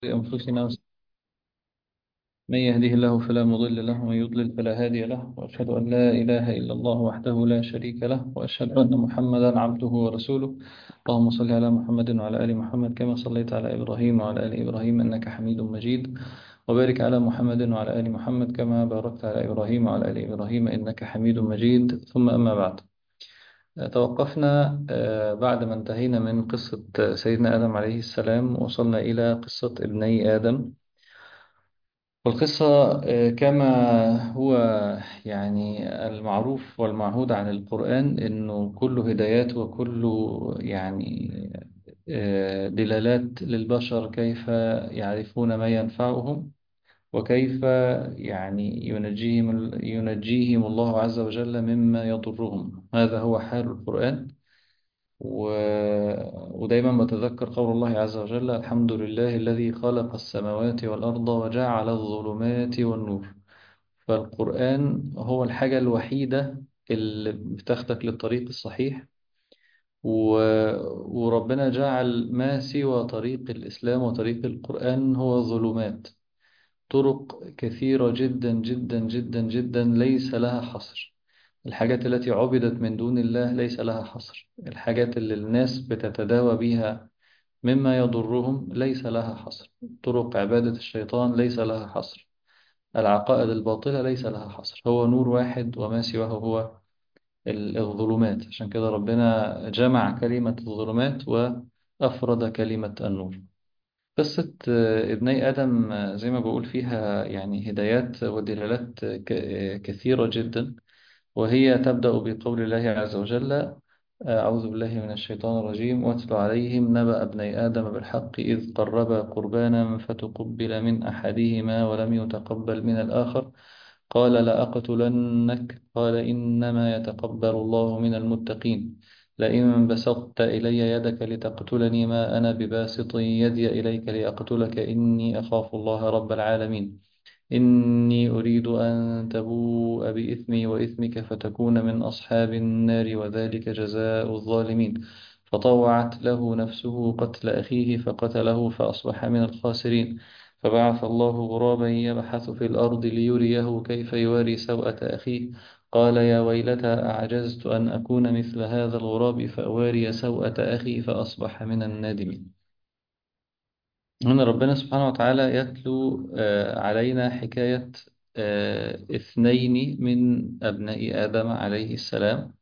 أنفسنا من يهده الله فلا مضل له ومن يضلل فلا هادي له وأشهد أن لا إله إلا الله وحده لا شريك له وأشهد أن محمدا عبده ورسوله اللهم صل على محمد وعلى آل محمد كما صليت على إبراهيم وعلى آل إبراهيم إنك حميد مجيد وبارك على محمد وعلى آل محمد كما باركت على إبراهيم وعلى آل إبراهيم إنك حميد مجيد ثم أما بعد توقفنا بعد ما انتهينا من قصة سيدنا آدم عليه السلام وصلنا إلى قصة ابني آدم والقصة كما هو يعني المعروف والمعهود عن القرآن إنه كله هدايات وكله يعني دلالات للبشر كيف يعرفون ما ينفعهم وكيف يعني ينجيهم ينجيهم الله عز وجل مما يضرهم هذا هو حال القرآن و... ودايما بتذكر قول الله عز وجل الحمد لله الذي خلق السماوات والأرض وجعل الظلمات والنور فالقرآن هو الحاجة الوحيدة اللي بتاخدك للطريق الصحيح و... وربنا جعل ما سوى طريق الإسلام وطريق القرآن هو ظلمات طرق كثيرة جدا جدا جدا جدا ليس لها حصر الحاجات التي عبدت من دون الله ليس لها حصر الحاجات اللي الناس بتتداوى بها مما يضرهم ليس لها حصر طرق عبادة الشيطان ليس لها حصر العقائد الباطلة ليس لها حصر هو نور واحد وما سواه هو الظلمات عشان كده ربنا جمع كلمة الظلمات وأفرد كلمة النور قصة ابني آدم زي ما بقول فيها يعني هدايات ودلالات كثيرة جدا وهي تبدأ بقول الله عز وجل أعوذ بالله من الشيطان الرجيم واتل عليهم نبأ ابني آدم بالحق إذ قربا قربانا فتقبل من أحدهما ولم يتقبل من الآخر قال لأقتلنك قال إنما يتقبل الله من المتقين لئن بسطت إلي يدك لتقتلني ما أنا بباسط يدي إليك لأقتلك إني أخاف الله رب العالمين إني أريد أن تبوء بإثمي وإثمك فتكون من أصحاب النار وذلك جزاء الظالمين فطوعت له نفسه قتل أخيه فقتله فأصبح من الخاسرين فبعث الله غرابا يبحث في الأرض ليريه كيف يواري سوءة أخيه قال يا ويلتى أعجزت أن أكون مثل هذا الغراب فأواري سوءة أخي فأصبح من النادمين هنا ربنا سبحانه وتعالى يتلو علينا حكاية اثنين من أبناء آدم عليه السلام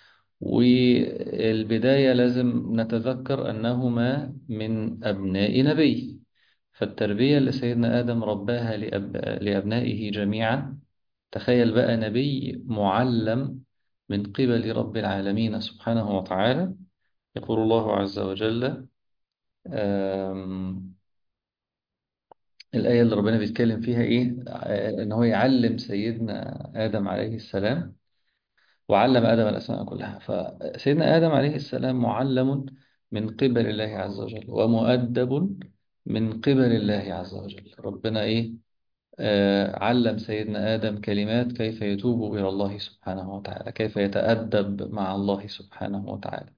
والبداية لازم نتذكر أنهما من أبناء نبي فالتربية اللي سيدنا آدم رباها لأب... لأبنائه جميعا تخيل بقى نبي معلم من قبل رب العالمين سبحانه وتعالى يقول الله عز وجل أم... الآية اللي ربنا بيتكلم فيها إيه إن هو يعلم سيدنا آدم عليه السلام وعلم آدم الأسماء كلها فسيدنا آدم عليه السلام معلم من قبل الله عز وجل ومؤدب من قبل الله عز وجل ربنا إيه آه علم سيدنا آدم كلمات كيف يتوب إلى الله سبحانه وتعالى كيف يتأدب مع الله سبحانه وتعالى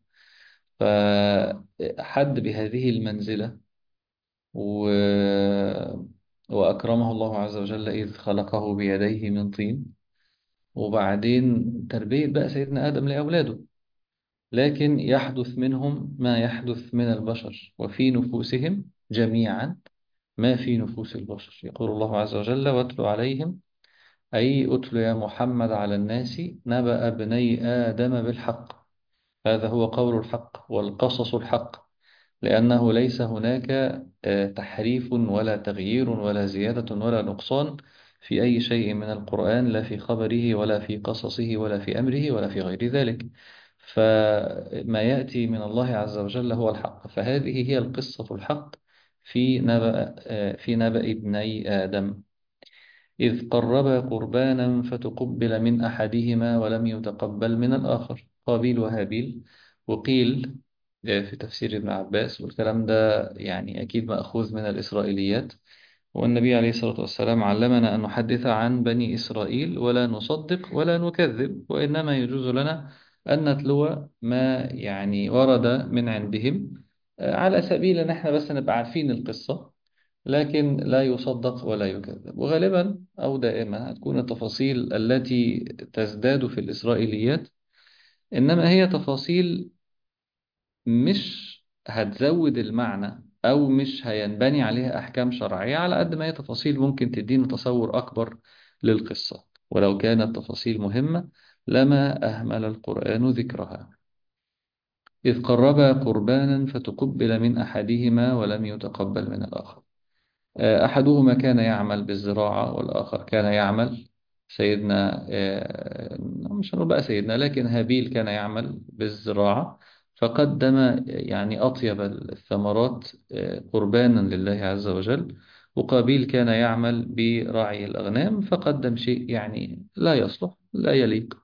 فحد بهذه المنزلة و... وأكرمه الله عز وجل إذ خلقه بيديه من طين وبعدين تربية بقى سيدنا آدم لأولاده لكن يحدث منهم ما يحدث من البشر وفي نفوسهم جميعا ما في نفوس البشر يقول الله عز وجل واتل عليهم أي أتل يا محمد على الناس نبأ ابني آدم بالحق هذا هو قول الحق والقصص الحق لأنه ليس هناك تحريف ولا تغيير ولا زيادة ولا نقصان في أي شيء من القرآن لا في خبره ولا في قصصه ولا في أمره ولا في غير ذلك فما يأتي من الله عز وجل هو الحق فهذه هي القصة الحق في نبأ, في نبأ ابني آدم إذ قربا قربانا فتقبل من أحدهما ولم يتقبل من الآخر قابيل وهابيل وقيل في تفسير ابن عباس والكلام ده يعني أكيد مأخوذ من الإسرائيليات والنبي عليه الصلاة والسلام علمنا أن نحدث عن بني إسرائيل ولا نصدق ولا نكذب وإنما يجوز لنا أن نتلو ما يعني ورد من عندهم على سبيل أن احنا بس نبقى عارفين القصة لكن لا يصدق ولا يكذب وغالبا أو دائما هتكون التفاصيل التي تزداد في الإسرائيليات إنما هي تفاصيل مش هتزود المعنى أو مش هينبني عليها أحكام شرعية على قد ما هي تفاصيل ممكن تدينا تصور أكبر للقصة ولو كانت تفاصيل مهمة لما أهمل القرآن ذكرها إذ قربا قربانا فتقبل من أحدهما ولم يتقبل من الآخر أحدهما كان يعمل بالزراعة والآخر كان يعمل سيدنا آه، مش هنقول بقى سيدنا لكن هابيل كان يعمل بالزراعة فقدم يعني أطيب الثمرات آه، قربانا لله عز وجل وقابيل كان يعمل برعي الأغنام فقدم شيء يعني لا يصلح لا يليق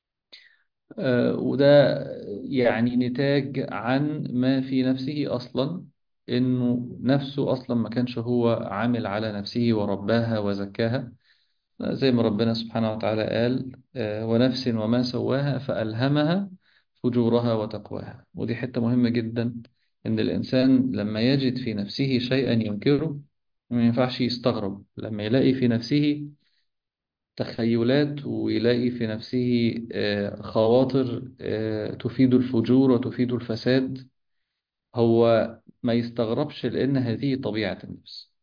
آه، وده يعني نتاج عن ما في نفسه أصلا إنه نفسه أصلا ما كانش هو عامل على نفسه ورباها وزكاها زي ما ربنا سبحانه وتعالى قال آه، ونفس وما سواها فألهمها فجورها وتقواها ودي حتة مهمة جدا إن الإنسان لما يجد في نفسه شيئا ينكره ما ينفعش يستغرب لما يلاقي في نفسه تخيلات ويلاقي في نفسه آه، خواطر آه، تفيد الفجور وتفيد الفساد هو ما يستغربش لأن هذه طبيعة النفس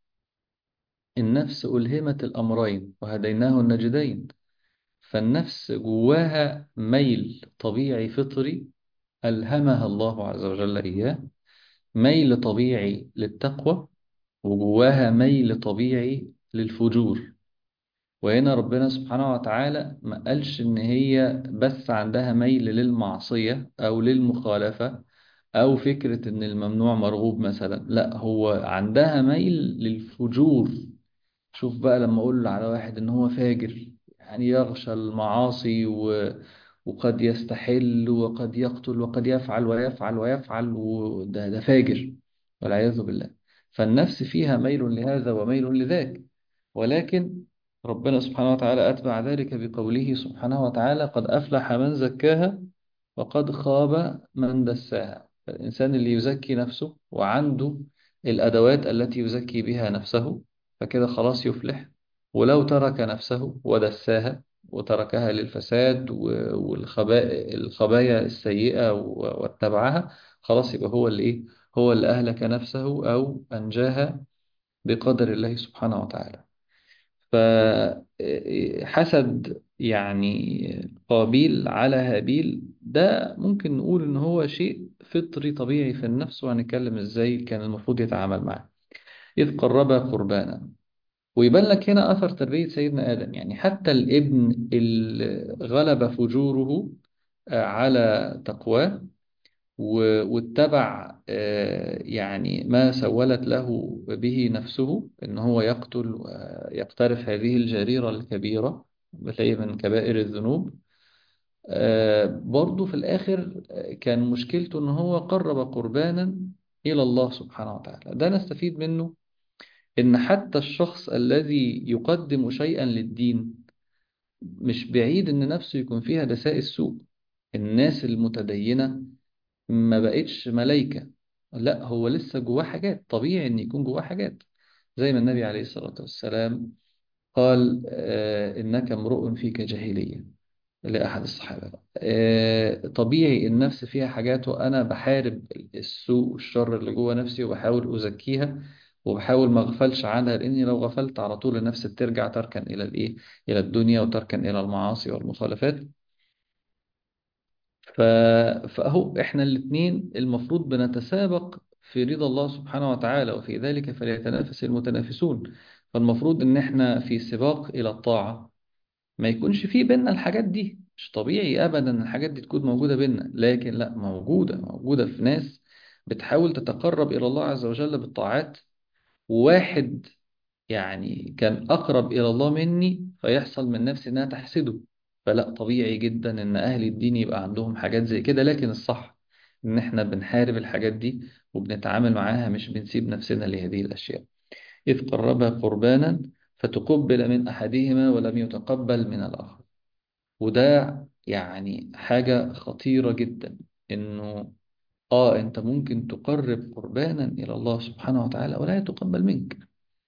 النفس ألهمت الأمرين وهديناه النجدين فالنفس جواها ميل طبيعي فطري ألهمها الله عز وجل إياه ميل طبيعي للتقوى وجواها ميل طبيعي للفجور وهنا ربنا سبحانه وتعالى ما قالش إن هي بس عندها ميل للمعصية أو للمخالفة أو فكرة إن الممنوع مرغوب مثلا لا هو عندها ميل للفجور شوف بقى لما أقول على واحد إن هو فاجر يعني يغشى المعاصي و... وقد يستحل وقد يقتل وقد يفعل ويفعل ويفعل وده ده فاجر والعياذ بالله فالنفس فيها ميل لهذا وميل لذاك ولكن ربنا سبحانه وتعالى أتبع ذلك بقوله سبحانه وتعالى قد أفلح من زكاها وقد خاب من دساها الإنسان اللي يزكي نفسه وعنده الأدوات التي يزكي بها نفسه فكده خلاص يفلح ولو ترك نفسه ودساها وتركها للفساد والخبايا الخبايا السيئة واتبعها خلاص يبقى هو اللي إيه هو اللي أهلك نفسه أو أنجاها بقدر الله سبحانه وتعالى فحسد يعني قابيل على هابيل ده ممكن نقول إن هو شيء فطري طبيعي في النفس وهنتكلم إزاي كان المفروض يتعامل معه إذ قربا قربانا ويبان لك هنا أثر تربية سيدنا آدم يعني حتى الابن اللي غلب فجوره آه، على تقواه و- واتبع آه، يعني ما سولت له به نفسه إن هو يقتل ويقترف هذه الجريرة الكبيرة بتلاقيه من كبائر الذنوب آه، برضه في الآخر آه، كان مشكلته إن هو قرب قربانا إلى الله سبحانه وتعالى ده نستفيد منه إن حتى الشخص الذي يقدم شيئا للدين مش بعيد إن نفسه يكون فيها دسائس سوء الناس المتدينة ما بقتش ملايكة لا هو لسه جواه حاجات طبيعي إن يكون جواه حاجات زي ما النبي عليه الصلاة والسلام قال آه إنك امرؤ فيك جاهلية لأحد الصحابة آه طبيعي النفس فيها حاجات وأنا بحارب السوء والشر اللي جوه نفسي وبحاول أزكيها وبحاول ما اغفلش عنها لأني لو غفلت على طول النفس بترجع تركن إلى الإيه إلى الدنيا وتركن إلى المعاصي والمخالفات ف... فأهو إحنا الاتنين المفروض بنتسابق في رضا الله سبحانه وتعالى وفي ذلك فليتنافس المتنافسون فالمفروض إن إحنا في سباق إلى الطاعة ما يكونش في بيننا الحاجات دي مش طبيعي أبدا إن الحاجات دي تكون موجودة بيننا لكن لا موجودة موجودة في ناس بتحاول تتقرب إلى الله عز وجل بالطاعات وواحد يعني كان أقرب إلى الله مني فيحصل من نفسي إنها تحسده فلا طبيعي جدا إن أهل الدين يبقى عندهم حاجات زي كده لكن الصح إن إحنا بنحارب الحاجات دي وبنتعامل معاها مش بنسيب نفسنا لهذه الأشياء إذ قربا قربانا فتقبل من أحدهما ولم يتقبل من الآخر وده يعني حاجة خطيرة جدا إنه آه أنت ممكن تقرب قربانا إلى الله سبحانه وتعالى ولا يتقبل منك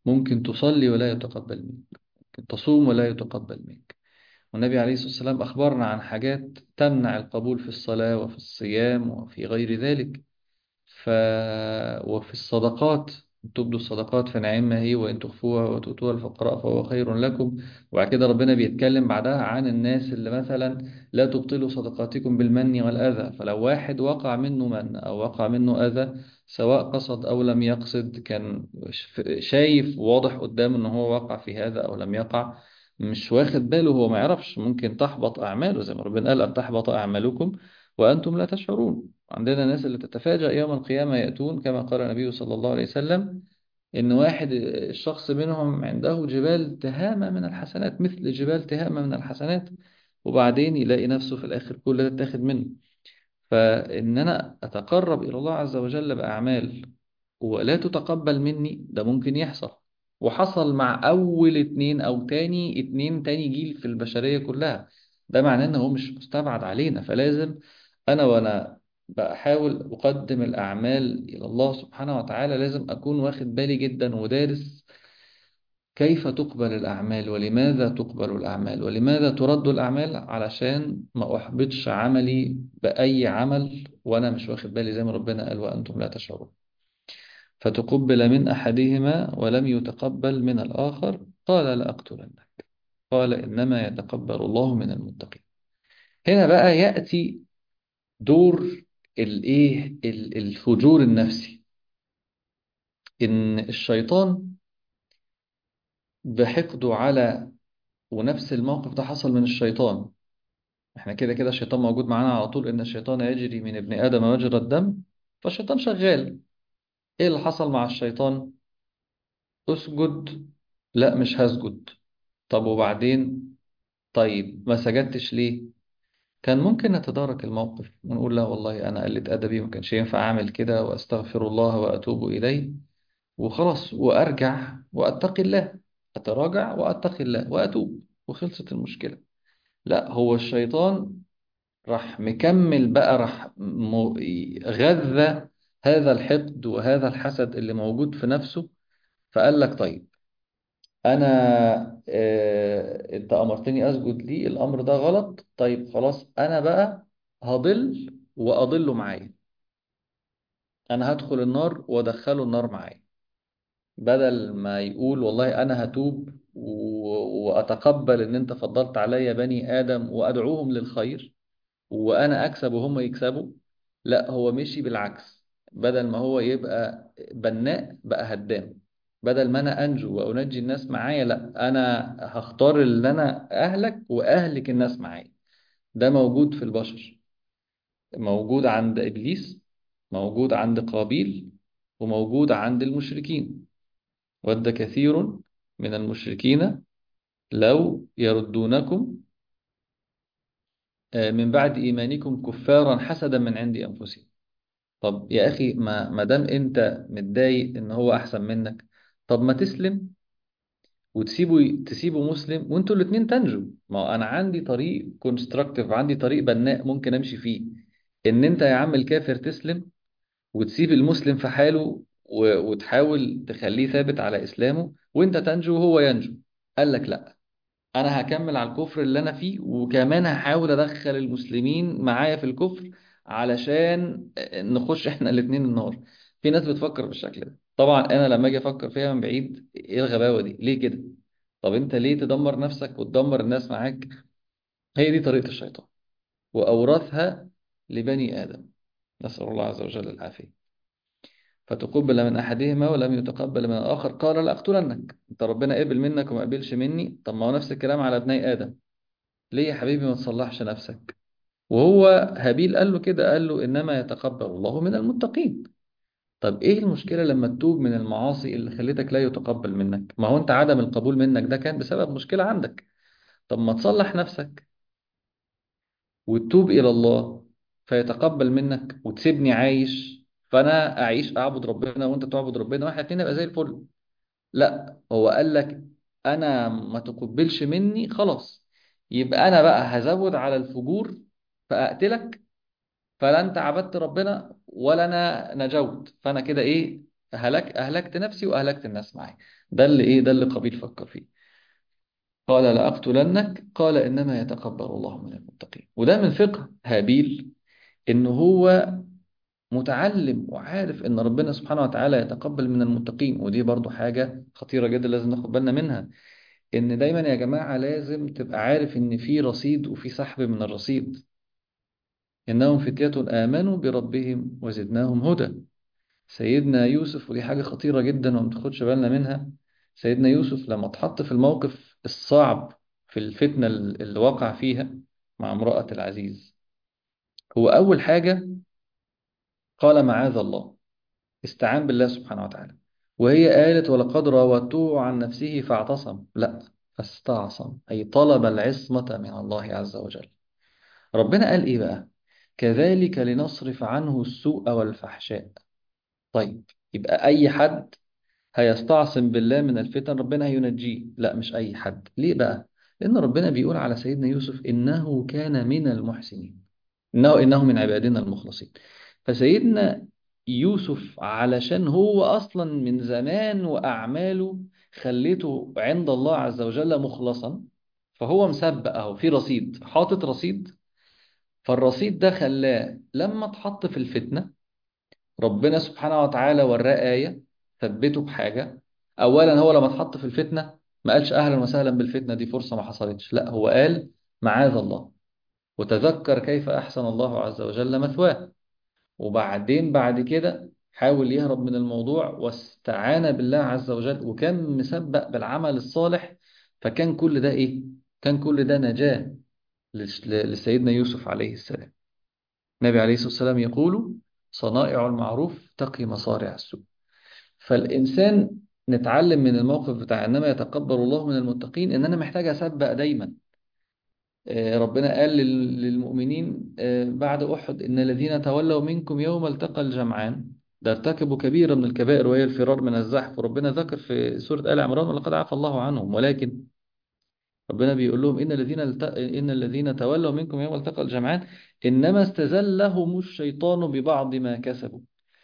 ممكن تصلي ولا يتقبل منك ممكن تصوم ولا يتقبل منك والنبي عليه الصلاة والسلام أخبرنا عن حاجات تمنع القبول في الصلاة وفي الصيام وفي غير ذلك ف... وفي الصدقات تبدوا الصدقات فنعمها هي وإن تخفوها وتؤتوها الفقراء فهو خير لكم وبعد كده ربنا بيتكلم بعدها عن الناس اللي مثلا لا تبطلوا صدقاتكم بالمن والأذى فلو واحد وقع منه من أو وقع منه أذى سواء قصد أو لم يقصد كان شايف واضح قدامه إن هو وقع في هذا أو لم يقع مش واخد باله هو ما يعرفش ممكن تحبط أعماله زي ما ربنا قال أن تحبط أعمالكم وأنتم لا تشعرون عندنا ناس اللي تتفاجأ يوم القيامة يأتون كما قال النبي صلى الله عليه وسلم إن واحد الشخص منهم عنده جبال تهامة من الحسنات مثل جبال تهامة من الحسنات وبعدين يلاقي نفسه في الآخر كل ده اتاخد منه فإن أنا أتقرب إلى الله عز وجل بأعمال ولا تتقبل مني ده ممكن يحصل وحصل مع أول اتنين أو تاني اتنين تاني جيل في البشرية كلها ده معناه إن هو مش مستبعد علينا فلازم أنا وأنا بحاول أقدم الأعمال إلى الله سبحانه وتعالى لازم أكون واخد بالي جدا ودارس كيف تقبل الأعمال ولماذا تقبل الأعمال ولماذا ترد الأعمال علشان ما أحبطش عملي بأي عمل وأنا مش واخد بالي زي ما ربنا قال وأنتم لا تشعرون فتقبل من أحدهما ولم يتقبل من الآخر قال لأقتلنك قال إنما يتقبل الله من المتقين هنا بقى يأتي دور الايه ال- الفجور النفسي ان الشيطان بحقده على ونفس الموقف ده حصل من الشيطان احنا كده كده الشيطان موجود معانا على طول ان الشيطان يجري من ابن ادم مجرى الدم فالشيطان شغال ايه اللي حصل مع الشيطان اسجد لا مش هسجد طب وبعدين طيب ما سجدتش ليه كان ممكن نتدارك الموقف ونقول لا والله انا قلة ادبي ما كانش ينفع اعمل كده واستغفر الله واتوب اليه وخلاص وأرجع وأتقي الله أتراجع وأتقي الله وأتوب وخلصت المشكلة لا هو الشيطان راح مكمل بقى راح م- غذى هذا الحقد وهذا الحسد اللي موجود في نفسه فقال لك طيب أنا آه أنت أمرتني أسجد لي الأمر ده غلط طيب خلاص أنا بقى هضل وأضله معايا أنا هدخل النار وأدخله النار معايا بدل ما يقول والله أنا هتوب و- وأتقبل إن أنت فضلت عليا بني آدم وأدعوهم للخير وأنا أكسب وهم يكسبوا لا هو مشي بالعكس بدل ما هو يبقى بناء بقى هدام بدل ما أنا أنجو وأنجي الناس معايا لا أنا هختار اللي أنا أهلك وأهلك الناس معايا ده موجود في البشر موجود عند إبليس موجود عند قابيل وموجود عند المشركين ود كثير من المشركين لو يردونكم آه، من بعد إيمانكم كفارا حسدا من عند أنفسهم طب يا أخي ما ما دام أنت متضايق إن هو أحسن منك طب ما تسلم وتسيبه تسيبه مسلم وانتوا الاتنين تنجوا ما هو أنا عندي طريق كونستراكتيف عندي طريق بناء ممكن أمشي فيه إن أنت يا عم الكافر تسلم وتسيب المسلم في حاله و- وتحاول تخليه ثابت على إسلامه وانت تنجو وهو ينجو قال لك لا انا هكمل على الكفر اللي انا فيه وكمان هحاول ادخل المسلمين معايا في الكفر علشان نخش احنا الاتنين النار في ناس بتفكر بالشكل ده طبعا انا لما اجي افكر فيها من بعيد ايه الغباوة دي ليه كده طب انت ليه تدمر نفسك وتدمر الناس معاك هي دي طريقة الشيطان واورثها لبني ادم نسأل الله عز وجل العافية فتقبل من أحدهما ولم يتقبل من الآخر قال لأقتلنك أنت ربنا قبل منك وما قبلش مني طب ما هو نفس الكلام على ابني آدم ليه يا حبيبي ما تصلحش نفسك وهو هابيل قال له كده قال له إنما يتقبل الله من المتقين طب إيه المشكلة لما تتوب من المعاصي اللي خلتك لا يتقبل منك ما هو أنت عدم القبول منك ده كان بسبب مشكلة عندك طب ما تصلح نفسك وتتوب إلى الله فيتقبل منك وتسيبني عايش فأنا أعيش أعبد ربنا وأنت تعبد ربنا وإحنا الاتنين نبقى زي الفل لا هو قال لك انا ما تقبلش مني خلاص يبقى انا بقى هزود على الفجور فاقتلك فلا انت عبدت ربنا ولا انا نجوت فانا كده ايه هلك أهلكت نفسي وأهلكت الناس معي ده اللي إيه ده اللي قابيل فكر فيه قال لأقتلنك قال إنما يتقبل الله من المتقين وده من فقه هابيل إن هو متعلم وعارف إن ربنا سبحانه وتعالى يتقبل من المتقين ودي برضو حاجة خطيرة جدا لازم ناخد بالنا منها إن دايما يا جماعة لازم تبقى عارف إن في رصيد وفي سحب من الرصيد إنهم فتية آمنوا بربهم وزدناهم هدى سيدنا يوسف ودي حاجة خطيرة جدا وما تاخدش بالنا منها سيدنا يوسف لما اتحط في الموقف الصعب في الفتنة اللي وقع فيها مع امرأة العزيز هو أول حاجة قال معاذ الله استعان بالله سبحانه وتعالى وهي قالت ولقد راودته عن نفسه فاعتصم لا فاستعصم أي طلب العصمة من الله عز وجل ربنا قال إيه بقى كذلك لنصرف عنه السوء والفحشاء طيب يبقى أي حد هيستعصم بالله من الفتن ربنا هينجيه لا مش أي حد ليه بقى لأن ربنا بيقول على سيدنا يوسف إنه كان من المحسنين إنه إنه من عبادنا المخلصين فسيدنا يوسف علشان هو أصلا من زمان وأعماله خليته عند الله عز وجل مخلصا فهو مسبق أهو في رصيد حاطط رصيد فالرصيد ده خلاه لما اتحط في الفتنة ربنا سبحانه وتعالى وراه آية ثبته بحاجة أولا هو لما اتحط في الفتنة ما قالش أهلا وسهلا بالفتنة دي فرصة ما حصلتش لا هو قال معاذ الله وتذكر كيف أحسن الله عز وجل مثواه وبعدين بعد كده حاول يهرب من الموضوع واستعان بالله عز وجل وكان مسبق بالعمل الصالح فكان كل ده إيه؟ كان كل ده نجاة لسيدنا يوسف عليه السلام النبي عليه الصلاة والسلام يقول صنائع المعروف تقي مصارع السوء فالإنسان نتعلم من الموقف بتاع إنما يتقبل الله من المتقين إن أنا محتاج أسبق دايما ربنا قال للمؤمنين بعد أحد إن الذين تولوا منكم يوم التقى الجمعان ده ارتكبوا كبيرة من الكبائر وهي الفرار من الزحف وربنا ذكر في سورة آل عمران ولقد عفى الله عنهم ولكن ربنا بيقول لهم إن الذين الت... إن الذين تولوا منكم يوم التقى الجمعان إنما استزلهم الشيطان ببعض ما كسبوا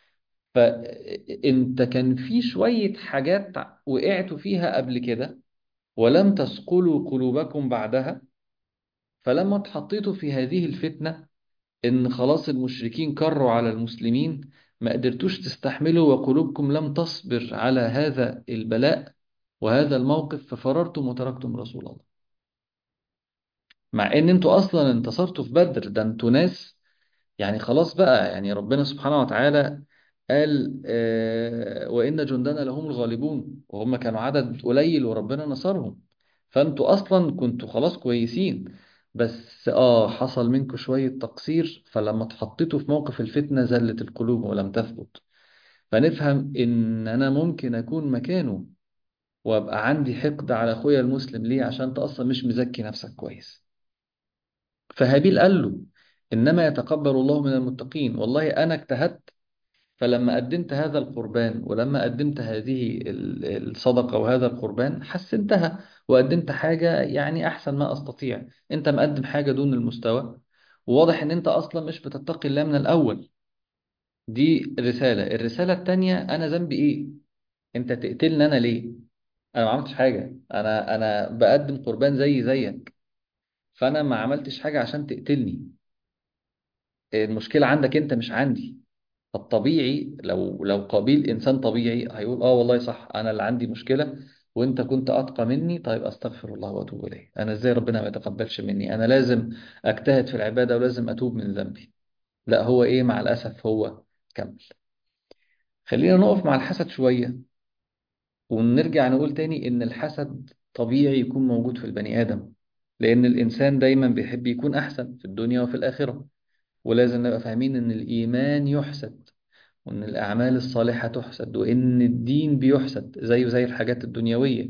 فأنت كان في شوية حاجات وقعتوا فيها قبل كده ولم تثقلوا قلوبكم بعدها فلما اتحطيتوا في هذه الفتنة إن خلاص المشركين كروا على المسلمين ما قدرتوش تستحملوا وقلوبكم لم تصبر على هذا البلاء وهذا الموقف ففررتم وتركتم رسول الله مع ان انتوا اصلا انتصرتوا في بدر ده انتوا ناس يعني خلاص بقى يعني ربنا سبحانه وتعالى قال آه وإن جندنا لهم الغالبون وهم كانوا عدد قليل وربنا نصرهم فانتوا اصلا كنتوا خلاص كويسين بس اه حصل منكم شوية تقصير فلما اتحطيتوا في موقف الفتنة زلت القلوب ولم تثبت فنفهم ان انا ممكن اكون مكانه وابقى عندي حقد على اخويا المسلم ليه عشان انت اصلا مش مزكي نفسك كويس فهابيل قال له إنما يتقبل الله من المتقين والله أنا اجتهدت فلما قدمت هذا القربان ولما قدمت هذه الصدقة وهذا القربان حسنتها وقدمت حاجة يعني أحسن ما أستطيع أنت مقدم حاجة دون المستوى وواضح أن أنت أصلا مش بتتقي الله من الأول دي رسالة الرسالة التانية أنا ذنبي إيه أنت تقتلني أنا ليه أنا ما عملتش حاجة أنا أنا بقدم قربان زي زيك فأنا ما عملتش حاجة عشان تقتلني المشكلة عندك أنت مش عندي فالطبيعي لو لو قابيل إنسان طبيعي هيقول آه والله صح أنا اللي عندي مشكلة وأنت كنت أتقى مني طيب أستغفر الله وأتوب إليه أنا إزاي ربنا ما يتقبلش مني أنا لازم أجتهد في العبادة ولازم أتوب من ذنبي لا هو إيه مع الأسف هو كمل خلينا نقف مع الحسد شوية ونرجع نقول تاني إن الحسد طبيعي يكون موجود في البني آدم لأن الإنسان دايما بيحب يكون أحسن في الدنيا وفي الآخرة ولازم نبقى فاهمين إن الإيمان يحسد وإن الأعمال الصالحة تحسد وإن الدين بيحسد زيه زي الحاجات الدنيوية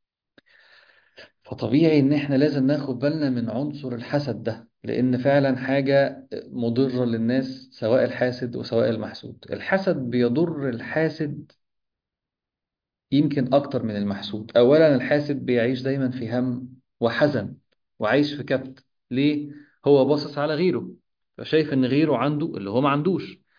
فطبيعي إن إحنا لازم ناخد بالنا من عنصر الحسد ده لأن فعلا حاجة مضرة للناس سواء الحاسد وسواء المحسود الحسد بيضر الحاسد يمكن أكتر من المحسود أولا الحاسد بيعيش دايما في هم وحزن وعايش في كبت ليه؟ هو باصص على غيره فشايف إن غيره عنده اللي هو ما عندوش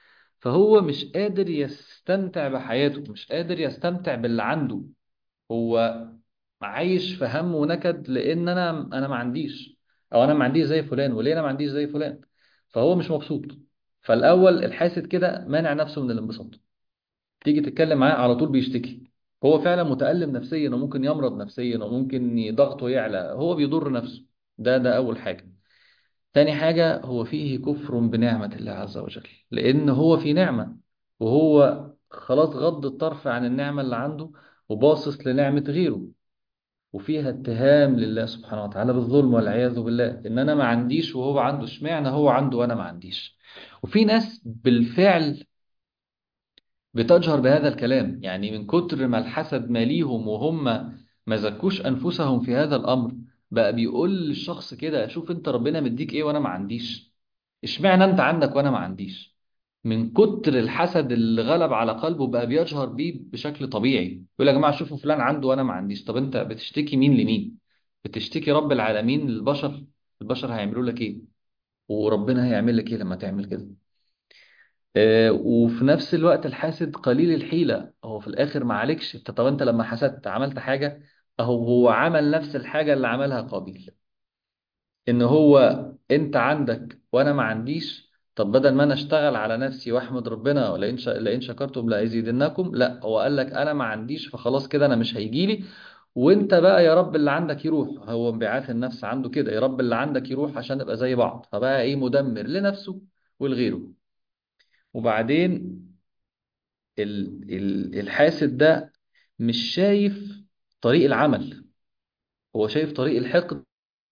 فهو مش قادر يستمتع بحياته مش قادر يستمتع باللي عنده هو عايش في هم ونكد لان انا انا ما عنديش او انا ما عنديش زي فلان وليه انا ما عنديش زي فلان فهو مش مبسوط فالاول الحاسد كده مانع نفسه من الانبساط تيجي تتكلم معاه على طول بيشتكي هو فعلا متألم نفسيا وممكن يمرض نفسيا وممكن ضغطه يعلى هو بيضر نفسه ده ده اول حاجة تاني حاجة هو فيه كفر بنعمة الله عز وجل لأن هو في نعمة وهو خلاص غض الطرف عن النعمة اللي عنده وباصص لنعمة غيره وفيها اتهام لله سبحانه وتعالى بالظلم والعياذ بالله إن أنا ما عنديش وهو عنده اشمعنى هو عنده وأنا ما عنديش وفي ناس بالفعل بتجهر بهذا الكلام يعني من كتر ما الحسد ماليهم وهم ما زكوش أنفسهم في هذا الأمر بقى بيقول للشخص كده شوف انت ربنا مديك ايه وانا ما عنديش اشمعنى انت عندك وانا ما عنديش من كتر الحسد اللي غلب على قلبه بقى بيجهر بيه بشكل طبيعي يقول يا جماعة شوفوا فلان عنده وانا ما عنديش طب انت بتشتكي مين لمين بتشتكي رب العالمين للبشر البشر هيعملوا لك ايه وربنا هيعمل لك ايه لما تعمل كده آه، وفي نفس الوقت الحاسد قليل الحيلة هو في الآخر ما عليكش انت طب انت لما حسدت عملت حاجة اهو هو عمل نفس الحاجة اللي عملها قابيل ان هو انت عندك وانا ما عنديش طب بدل ما انا اشتغل على نفسي واحمد ربنا ولئن ش... لئن شكرتم لازيدنكم لا هو قال لك انا ما عنديش فخلاص كده انا مش هيجيلي وانت بقى يا رب اللي عندك يروح هو انبعاث النفس عنده كده يا رب اللي عندك يروح عشان نبقى زي بعض فبقى ايه مدمر لنفسه ولغيره وبعدين ال... ال... الحاسد ده مش شايف طريق العمل هو شايف طريق الحقد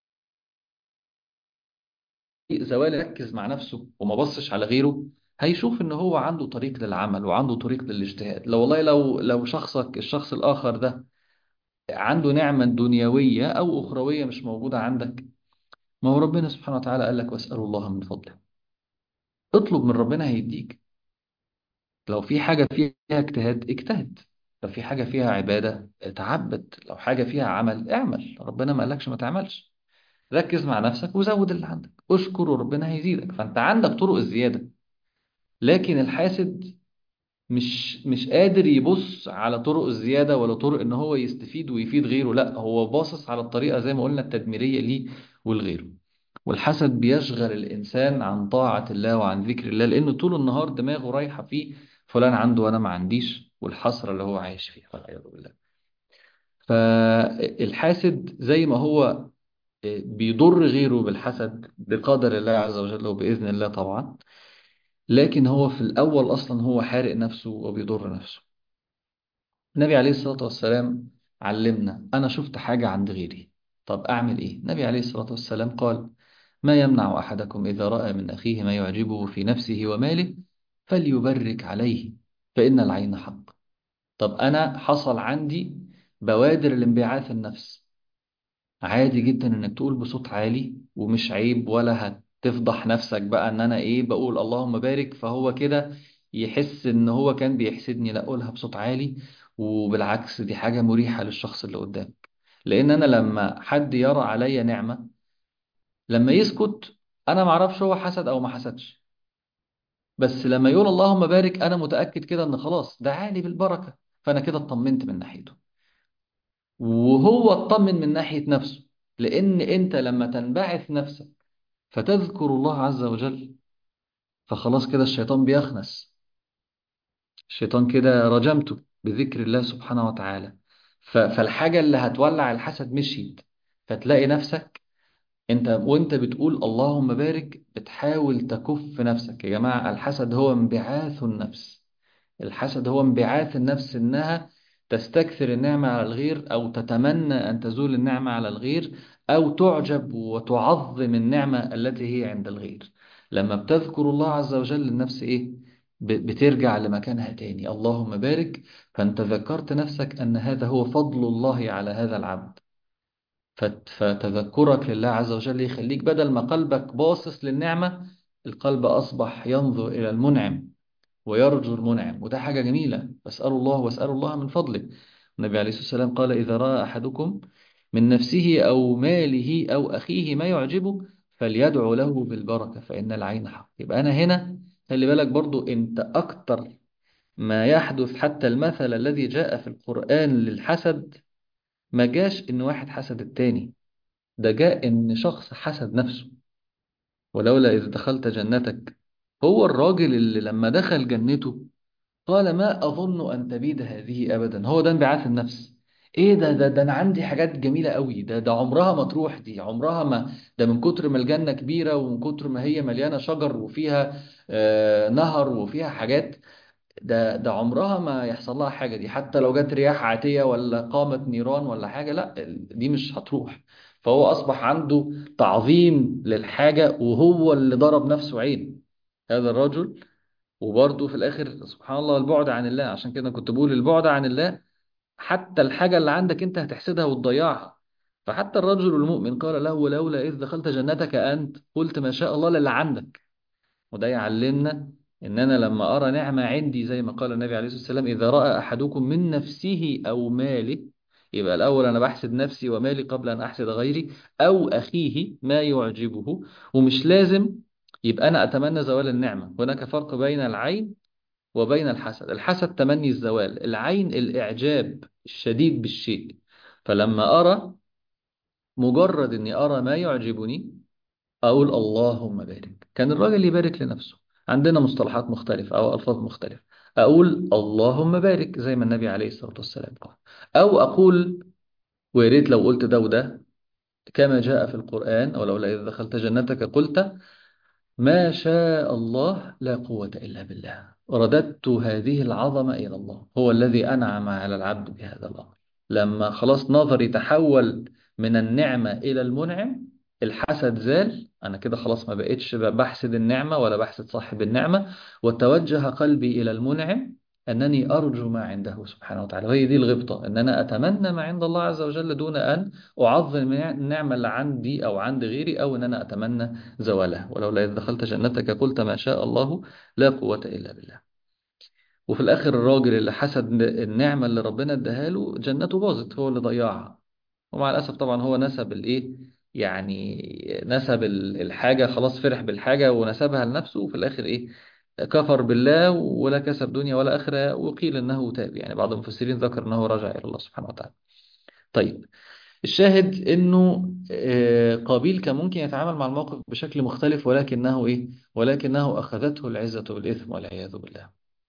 زوال ركز مع نفسه وما بصش على غيره هيشوف ان هو عنده طريق للعمل وعنده طريق للاجتهاد لو والله لو لو شخصك الشخص الاخر ده عنده نعمة دنيوية او اخروية مش موجودة عندك ما هو ربنا سبحانه وتعالى قال لك واسألوا الله من فضله اطلب من ربنا هيديك لو في حاجة فيها اجتهاد اجتهد لو في حاجة فيها عبادة تعبد لو حاجة فيها عمل اعمل ربنا ما قالكش ما تعملش ركز مع نفسك وزود اللي عندك اشكر وربنا هيزيدك فانت عندك طرق الزيادة لكن الحاسد مش مش قادر يبص على طرق الزيادة ولا طرق ان هو يستفيد ويفيد غيره لا هو باصص على الطريقة زي ما قلنا التدميرية ليه ولغيره والحسد بيشغل الإنسان عن طاعة الله وعن ذكر الله لأنه طول النهار دماغه رايحة فيه فلان عنده وأنا ما عنديش والحسرة اللي هو عايش فيها والعياذ بالله فالحاسد زي ما هو بيضر غيره بالحسد بقدر الله عز وجل وبإذن الله طبعا لكن هو في الأول أصلا هو حارق نفسه وبيضر نفسه النبي عليه الصلاة والسلام علمنا أنا شفت حاجة عند غيري طب أعمل إيه؟ النبي عليه الصلاة والسلام قال ما يمنع أحدكم إذا رأى من أخيه ما يعجبه في نفسه وماله فليبرك عليه فإن العين حق طب أنا حصل عندي بوادر الانبعاث النفس عادي جدا انك تقول بصوت عالي ومش عيب ولا هتفضح نفسك بقى ان انا ايه بقول اللهم بارك فهو كده يحس ان هو كان بيحسدني لا قولها بصوت عالي وبالعكس دي حاجة مريحة للشخص اللي قدامك لان انا لما حد يرى عليا نعمة لما يسكت انا معرفش هو حسد او ما حسدش بس لما يقول اللهم بارك انا متأكد كده ان خلاص دعاني بالبركة فانا كده اطمنت من ناحيته وهو اطمن من ناحية نفسه لأن أنت لما تنبعث نفسك فتذكر الله عز وجل فخلاص كده الشيطان بيخنس الشيطان كده رجمته بذكر الله سبحانه وتعالى ف- فالحاجة اللي هتولع الحسد مشيت فتلاقي نفسك انت وانت بتقول اللهم بارك بتحاول تكف نفسك يا جماعة الحسد هو انبعاث النفس الحسد هو انبعاث النفس إنها تستكثر النعمة على الغير أو تتمنى أن تزول النعمة على الغير أو تعجب وتعظم النعمة التي هي عند الغير لما بتذكر الله عز وجل النفس إيه ب- بترجع لمكانها تاني اللهم بارك فأنت ذكرت نفسك أن هذا هو فضل الله على هذا العبد فت- فتذكرك لله عز وجل يخليك بدل ما قلبك باصص للنعمة القلب أصبح ينظر إلى المنعم ويرجو المنعم وده حاجة جميلة أسأل الله وأسأل الله من فضله النبي عليه الصلاة والسلام قال إذا رأى أحدكم من نفسه أو ماله أو أخيه ما يعجبه فليدعو له بالبركة فإن العين حق يبقى أنا هنا خلي بالك برضو انت اكتر ما يحدث حتى المثل الذي جاء في القرآن للحسد ما جاش ان واحد حسد التاني ده جاء ان شخص حسد نفسه ولولا إذ دخلت جنتك هو الراجل اللي لما دخل جنته قال ما أظن أن تبيد هذه أبدا هو ده انبعاث النفس إيه ده ده ده أنا عندي حاجات جميلة قوي ده ده عمرها ما تروح دي عمرها ما ده من كتر ما الجنة كبيرة ومن كتر ما هي مليانة شجر وفيها آه نهر وفيها حاجات ده ده عمرها ما يحصل لها حاجة دي حتى لو جت رياح عاتية ولا قامت نيران ولا حاجة لا دي مش هتروح فهو أصبح عنده تعظيم للحاجة وهو اللي ضرب نفسه عين هذا الرجل وبرضه في الآخر سبحان الله البعد عن الله عشان كده كنت بقول البعد عن الله حتى الحاجة اللي عندك أنت هتحسدها وتضيعها فحتى الرجل المؤمن قال له لولا إذ دخلت جنتك أنت قلت ما شاء الله للي عندك وده يعلمنا ان انا لما ارى نعمه عندي زي ما قال النبي عليه الصلاه والسلام اذا راى احدكم من نفسه او ماله يبقى الاول انا بحسد نفسي ومالي قبل ان احسد غيري او اخيه ما يعجبه ومش لازم يبقى انا اتمنى زوال النعمه هناك فرق بين العين وبين الحسد الحسد تمني الزوال العين الاعجاب الشديد بالشيء فلما ارى مجرد اني ارى ما يعجبني أقول اللهم بارك كان الراجل يبارك لنفسه عندنا مصطلحات مختلفة أو ألفاظ مختلفة أقول اللهم بارك زي ما النبي عليه الصلاة والسلام قال أو أقول ويا ريت لو قلت ده وده كما جاء في القرآن أو لولا إذا دخلت جنتك قلت ما شاء الله لا قوة إلا بالله رددت هذه العظمة إلى الله هو الذي أنعم على العبد بهذا الأمر لما خلاص نظري تحول من النعمة إلى المنعم الحسد زال أنا كده خلاص ما بقتش بحسد النعمة ولا بحسد صاحب النعمة وتوجه قلبي إلى المنعم أنني أرجو ما عنده سبحانه وتعالى وهي دي الغبطة أن أنا أتمنى ما عند الله عز وجل دون أن أعظم النعمة اللي عندي أو عند غيري أو أن أنا أتمنى زوالها ولولا إذ دخلت جنتك قلت ما شاء الله لا قوة إلا بالله وفي الآخر الراجل اللي حسد النعمة اللي ربنا اداها له جنته باظت هو اللي ضيعها ومع الأسف طبعا هو نسب الإيه يعني نسب الحاجة خلاص فرح بالحاجة ونسبها لنفسه وفي الآخر إيه كفر بالله ولا كسب دنيا ولا آخرة وقيل أنه تاب يعني بعض المفسرين ذكر أنه رجع إلى الله سبحانه وتعالى طيب الشاهد أنه قابيل كان ممكن يتعامل مع الموقف بشكل مختلف ولكنه إيه ولكنه أخذته العزة بالإثم والعياذ بالله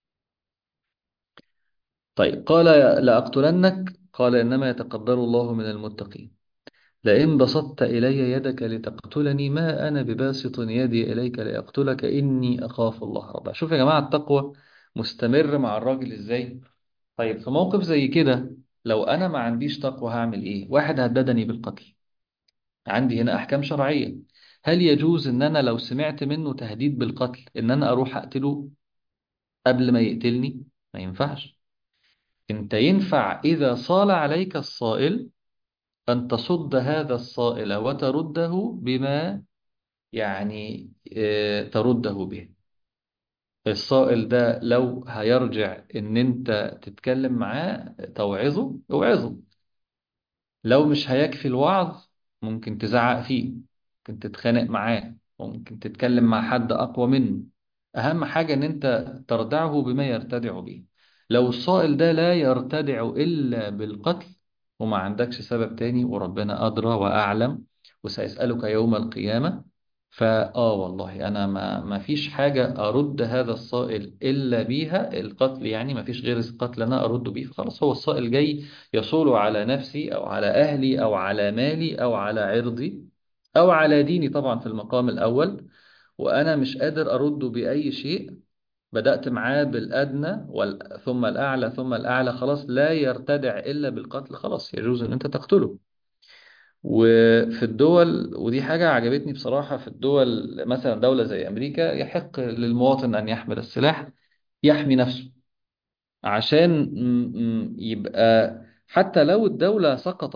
طيب قال لأقتلنك قال إنما يتقبل الله من المتقين لئن بسطت إلي يدك لتقتلني ما أنا بباسط يدي إليك لأقتلك إني أخاف الله رب شوف يا جماعة التقوى مستمر مع الراجل إزاي طيب في موقف زي كده لو أنا ما عنديش تقوى هعمل إيه واحد هددني بالقتل عندي هنا أحكام شرعية هل يجوز إن أنا لو سمعت منه تهديد بالقتل إن أنا أروح أقتله قبل ما يقتلني ما ينفعش أنت ينفع إذا صال عليك الصائل أن تصد هذا الصائل وترده بما يعني ترده به الصائل ده لو هيرجع ان انت تتكلم معاه توعظه اوعظه لو مش هيكفي الوعظ ممكن تزعق فيه ممكن تتخانق معاه ممكن تتكلم مع حد اقوى منه اهم حاجة ان انت تردعه بما يرتدع به لو الصائل ده لا يرتدع الا بالقتل وما عندكش سبب تاني وربنا أدرى وأعلم وسيسألك يوم القيامة فآه والله أنا ما, ما فيش حاجة أرد هذا الصائل إلا بيها القتل يعني ما فيش غير القتل أنا أرد بيه فخلاص هو الصائل جاي يصول على نفسي أو على أهلي أو على مالي أو على عرضي أو على ديني طبعا في المقام الأول وأنا مش قادر أرده بأي شيء بدأت معاه بالأدنى وال... ثم الأعلى ثم الأعلى خلاص لا يرتدع إلا بالقتل خلاص يجوز أن أنت تقتله وفي الدول ودي حاجة عجبتني بصراحة في الدول مثلا دولة زي أمريكا يحق للمواطن أن يحمل السلاح يحمي نفسه عشان يبقى حتى لو الدولة سقطت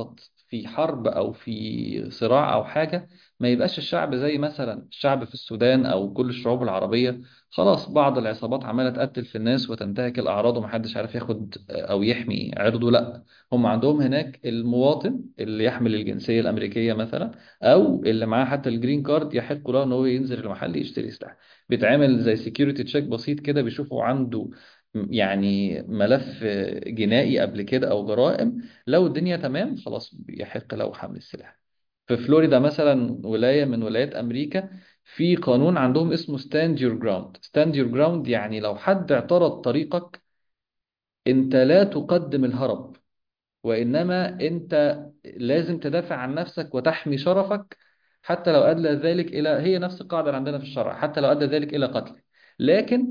في حرب أو في صراع أو حاجة ما يبقاش الشعب زي مثلا الشعب في السودان أو كل الشعوب العربية خلاص بعض العصابات عمالة تقتل في الناس وتنتهك الأعراض ومحدش عارف ياخد أو يحمي عرضه لأ هم عندهم هناك المواطن اللي يحمل الجنسية الأمريكية مثلا أو اللي معاه حتى الجرين كارد يحق له إن هو ينزل المحل يشتري سلاح بيتعمل زي سيكيورتي تشيك بسيط كده بيشوفوا عنده يعني ملف جنائي قبل كده أو جرائم لو الدنيا تمام خلاص يحق له حمل السلاح في فلوريدا مثلا ولاية من ولايات أمريكا في قانون عندهم اسمه stand your ground stand your ground يعني لو حد اعترض طريقك انت لا تقدم الهرب وإنما انت لازم تدافع عن نفسك وتحمي شرفك حتى لو أدى ذلك إلى هي نفس القاعدة اللي عندنا في الشرع حتى لو أدى ذلك إلى قتل لكن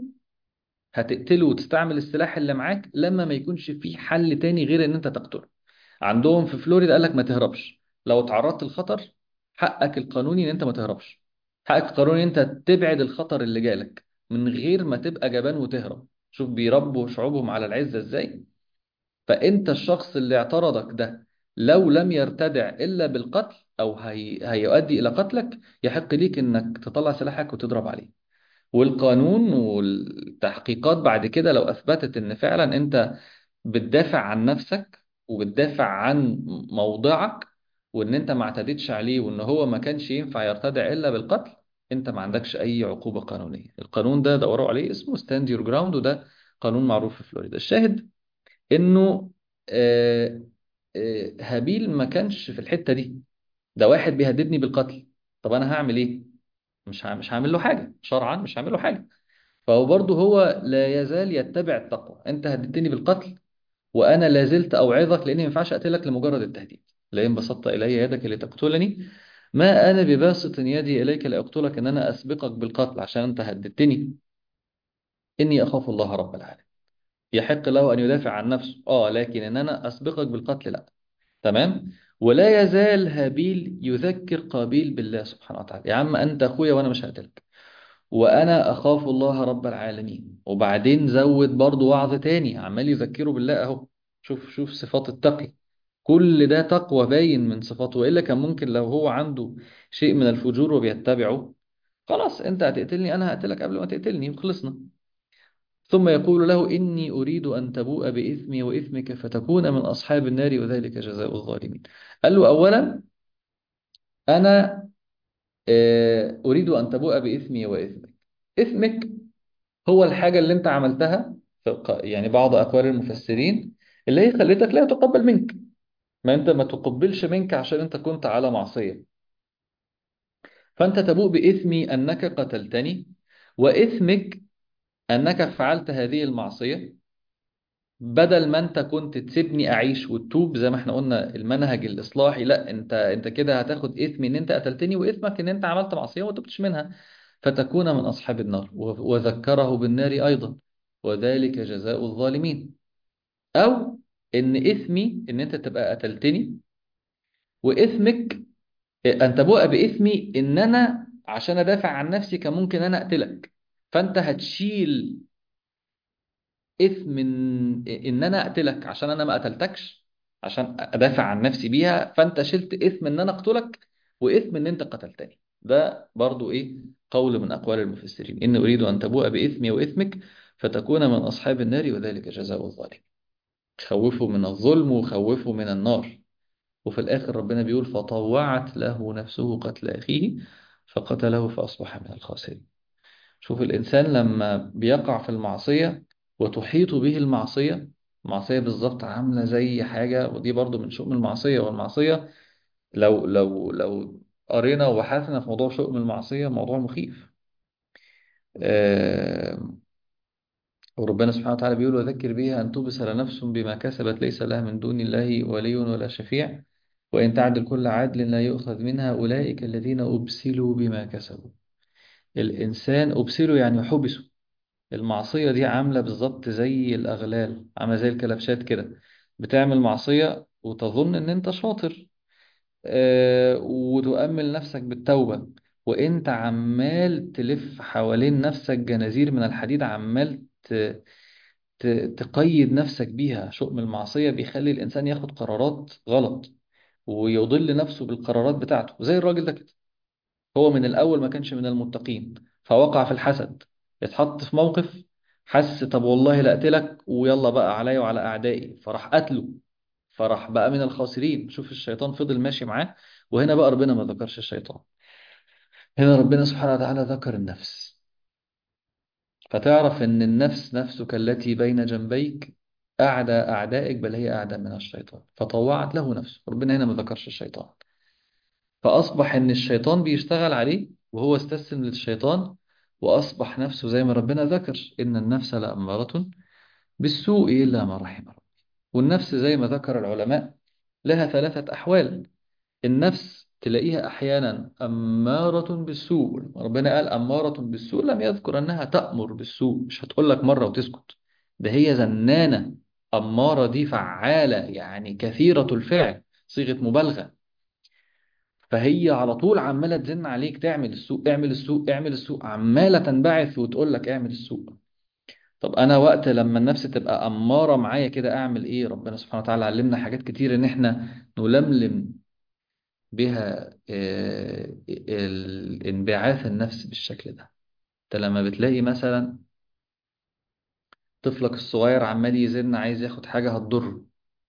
هتقتله وتستعمل السلاح اللي معاك لما ما يكونش في حل تاني غير ان انت تقتله عندهم في فلوريدا قال لك ما تهربش لو تعرضت للخطر حقك القانوني ان انت ما تهربش حقك القانوني ان انت تبعد الخطر اللي جالك من غير ما تبقى جبان وتهرب شوف بيربوا شعوبهم على العزة ازاي فانت الشخص اللي اعترضك ده لو لم يرتدع الا بالقتل او هي... هيؤدي الى قتلك يحق ليك انك تطلع سلاحك وتضرب عليه والقانون والتحقيقات بعد كده لو اثبتت ان فعلا انت بتدافع عن نفسك وبتدافع عن موضعك وان انت ما اعتدتش عليه وان هو ما كانش ينفع يرتدع الا بالقتل انت ما عندكش اي عقوبة قانونية القانون ده دوروا عليه اسمه ستاند يور جراوند وده قانون معروف في فلوريدا الشاهد انه آه، آه، هابيل ما كانش في الحتة دي ده واحد بيهددني بالقتل طب انا هعمل ايه مش ه- مش هعمل له حاجة شرعا مش هعمل له حاجة فهو برضه هو لا يزال يتبع التقوى انت هددتني بالقتل وانا لا زلت اوعظك لاني ما ينفعش اقتلك لمجرد التهديد لئن بسطت الي يدك لتقتلني ما انا بباسط يدي اليك لاقتلك ان انا اسبقك بالقتل عشان انت هددتني اني اخاف الله رب العالمين يحق له ان يدافع عن نفسه اه لكن ان انا اسبقك بالقتل لا تمام ولا يزال هابيل يذكر قابيل بالله سبحانه وتعالى يا عم انت اخويا وانا مش هقتلك وانا اخاف الله رب العالمين وبعدين زود برضو وعظ تاني عمال يذكره بالله اهو شوف شوف صفات التقي كل ده تقوى باين من صفاته والا كان ممكن لو هو عنده شيء من الفجور وبيتبعه خلاص انت هتقتلني انا هقتلك قبل ما تقتلني وخلصنا ثم يقول له إني أريد أن تبوء بإثمي وإثمك فتكون من أصحاب النار وذلك جزاء الظالمين قال له أولا أنا آه، أريد أن تبوء بإثمي وإثمك إثمك هو الحاجة اللي أنت عملتها في ق- يعني بعض أقوال المفسرين اللي هي خلتك لا تقبل منك ما أنت ما تقبلش منك عشان أنت كنت على معصية فأنت تبوء بإثمي أنك قتلتني وإثمك أنك فعلت هذه المعصية بدل ما انت كنت تسيبني اعيش وتتوب زي ما احنا قلنا المنهج الاصلاحي لا انت انت كده هتاخد اثم ان انت قتلتني واثمك ان انت عملت معصيه وما تبتش منها فتكون من اصحاب النار و- وذكره بالنار ايضا وذلك جزاء الظالمين او ان اثمي ان انت تبقى قتلتني واثمك ان تبوء باثمي ان انا عشان ادافع عن نفسي كان ممكن انا اقتلك فانت هتشيل اثم ان ان انا اقتلك عشان انا ما قتلتكش عشان ادافع عن نفسي بيها فانت شلت اثم ان انا اقتلك واثم ان انت قتلتني ده برضو ايه قول من اقوال المفسرين ان اريد ان تبوء باثمي واثمك فتكون من اصحاب النار وذلك جزاء الظالم خوفوا من الظلم وخوفوا من النار وفي الاخر ربنا بيقول فطوعت له نفسه قتل اخيه فقتله فاصبح من الخاسرين شوف الإنسان لما بيقع في المعصية وتحيط به المعصية المعصية بالظبط عاملة زي حاجة ودي برضو من شؤم المعصية والمعصية لو لو لو قرينا وبحثنا في موضوع شؤم المعصية موضوع مخيف آه، وربنا سبحانه وتعالى بيقول وذكر بها أن تبصر نفس بما كسبت ليس لها من دون الله ولي ولا شفيع وإن تعدل كل عدل لا يؤخذ منها أولئك الذين أبسلوا بما كسبوا الإنسان أبسلوا يعني حبسوا المعصية دي عاملة بالظبط زي الأغلال عاملة زي الكلبشات كده بتعمل معصية وتظن إن أنت شاطر آه، وتؤمل نفسك بالتوبة وأنت عمال تلف حوالين نفسك جنازير من الحديد عمال ت- ت- تقيد نفسك بيها شؤم المعصية بيخلي الإنسان ياخد قرارات غلط ويضل نفسه بالقرارات بتاعته زي الراجل ده كده هو من الأول ما كانش من المتقين فوقع في الحسد اتحط في موقف حس طب والله لا أقتلك ويلا بقى عليا وعلى أعدائي فراح قتله فراح بقى من الخاسرين شوف الشيطان فضل ماشي معاه وهنا بقى ربنا ما ذكرش الشيطان هنا ربنا سبحانه وتعالى ذكر النفس فتعرف ان النفس نفسك التي بين جنبيك أعدى أعدائك بل هي أعدى من الشيطان فطوعت له نفسه ربنا هنا ما ذكرش الشيطان فأصبح إن الشيطان بيشتغل عليه وهو استسلم للشيطان وأصبح نفسه زي ما ربنا ذكر إن النفس لأمارة بالسوء إلا ما رحم ربي والنفس زي ما ذكر العلماء لها ثلاثة أحوال النفس تلاقيها أحيانا أمارة بالسوء ربنا قال أمارة بالسوء لم يذكر أنها تأمر بالسوء مش هتقول لك مرة وتسكت ده هي زنانة أمارة دي فعالة يعني كثيرة الفعل صيغة مبالغة فهي على طول عمالة تزن عليك تعمل السوء اعمل السوء اعمل السوء عمالة تنبعث وتقول لك اعمل السوء طب أنا وقت لما النفس تبقى أمارة معايا كده أعمل إيه ربنا سبحانه وتعالى علمنا حاجات كتير إن إحنا نلملم بها آه، الانبعاث النفس بالشكل ده انت لما بتلاقي مثلا طفلك الصغير عمال يزن عايز ياخد حاجة هتضره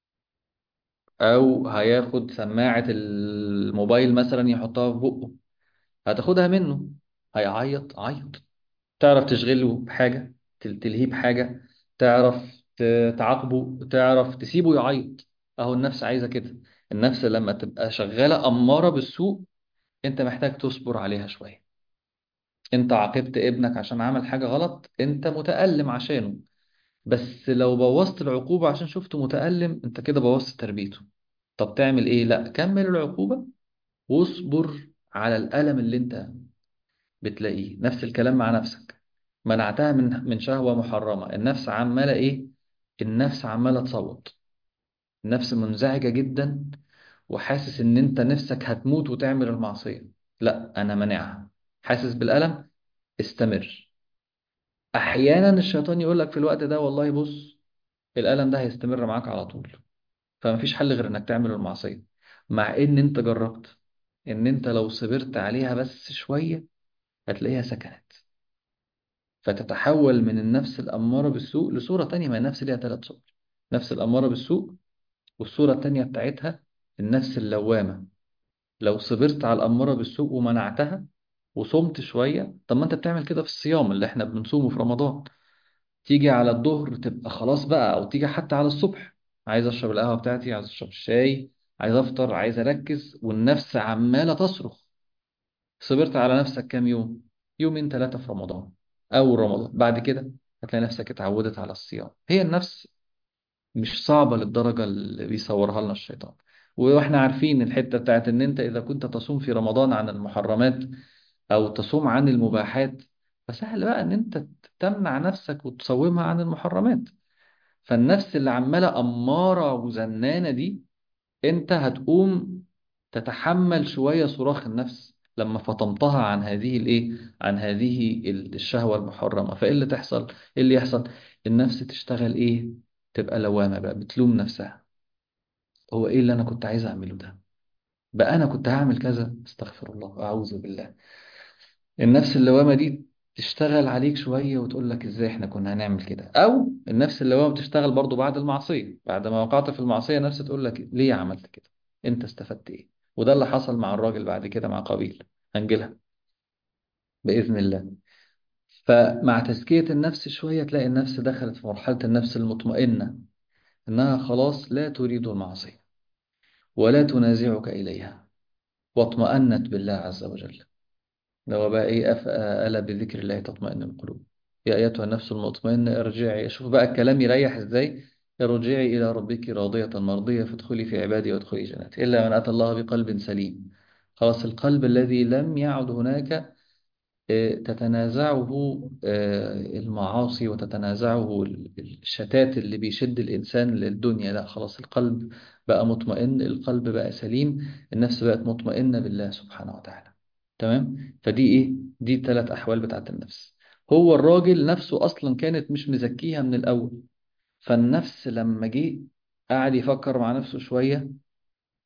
او هياخد سماعة الموبايل مثلا يحطها في بقه هتاخدها منه هيعيط عيط تعرف تشغله بحاجة تل- تلهيه بحاجة تعرف ت- تعاقبه تعرف تسيبه يعيط اهو النفس عايزة كده النفس لما تبقى شغالة أمارة بالسوء انت محتاج تصبر عليها شوية انت عاقبت ابنك عشان عمل حاجة غلط انت متألم عشانه بس لو بوظت العقوبة عشان شفته متألم انت كده بوظت تربيته طب تعمل ايه لا كمل العقوبة واصبر على الألم اللي انت بتلاقيه نفس الكلام مع نفسك منعتها من من شهوة محرمة النفس عمالة ايه النفس عمالة تصوت النفس منزعجة جدا وحاسس ان انت نفسك هتموت وتعمل المعصية لا انا منعها حاسس بالألم استمر احيانا الشيطان يقول لك في الوقت ده والله بص الالم ده هيستمر معاك على طول فمفيش حل غير انك تعمل المعصيه مع ان انت جربت ان انت لو صبرت عليها بس شويه هتلاقيها سكنت فتتحول من النفس الاماره بالسوء لصوره تانية ما النفس ليها ثلاث صور نفس الاماره بالسوء والصوره التانية بتاعتها النفس اللوامه لو صبرت على الاماره بالسوء ومنعتها وصمت شويه طب ما انت بتعمل كده في الصيام اللي احنا بنصومه في رمضان تيجي على الظهر تبقى خلاص بقى او تيجي حتى على الصبح عايز اشرب القهوه بتاعتي عايز اشرب الشاي عايز افطر عايز اركز والنفس عماله تصرخ صبرت على نفسك كام يوم يومين ثلاثه في رمضان اول رمضان بعد كده هتلاقي نفسك اتعودت على الصيام هي النفس مش صعبه للدرجه اللي بيصورها لنا الشيطان واحنا عارفين الحته بتاعت ان انت اذا كنت تصوم في رمضان عن المحرمات او تصوم عن المباحات فسهل بقى ان انت تمنع نفسك وتصومها عن المحرمات فالنفس اللي عمالة أمارة وزنانة دي أنت هتقوم تتحمل شوية صراخ النفس لما فطمتها عن هذه الإيه؟ عن هذه الشهوة المحرمة فإيه اللي تحصل؟ إيه اللي يحصل؟ النفس تشتغل إيه؟ تبقى لوامة بقى بتلوم نفسها هو إيه اللي أنا كنت عايز أعمله ده؟ بقى أنا كنت هعمل كذا استغفر الله أعوذ بالله النفس اللوامة دي تشتغل عليك شوية وتقول لك ازاي احنا كنا هنعمل كده او النفس اللوامة بتشتغل برضو بعد المعصية بعد ما وقعت في المعصية نفس تقول لك ليه عملت كده انت استفدت ايه وده اللي حصل مع الراجل بعد كده مع قابيل هنجيلها بإذن الله فمع تزكية النفس شوية تلاقي النفس دخلت في مرحلة النفس المطمئنة انها خلاص لا تريد المعصية ولا تنازعك إليها واطمأنت بالله عز وجل ده هو بقى ايه أف... ألا بذكر الله تطمئن القلوب يا أيتها النفس المطمئنة ارجعي شوف بقى الكلام يريح ازاي ارجعي إلى ربك راضية مرضية فادخلي في عبادي وادخلي جناتي إلا من أتى الله بقلب سليم خلاص القلب الذي لم يعد هناك آه، تتنازعه آه، المعاصي وتتنازعه الشتات اللي بيشد الإنسان للدنيا لا خلاص القلب بقى مطمئن القلب بقى سليم النفس بقت مطمئنة بالله سبحانه وتعالى تمام فدي إيه دي الثلاث أحوال بتاعت النفس هو الراجل نفسه أصلا كانت مش مزكيها من الأول فالنفس لما جه قعد يفكر مع نفسه شوية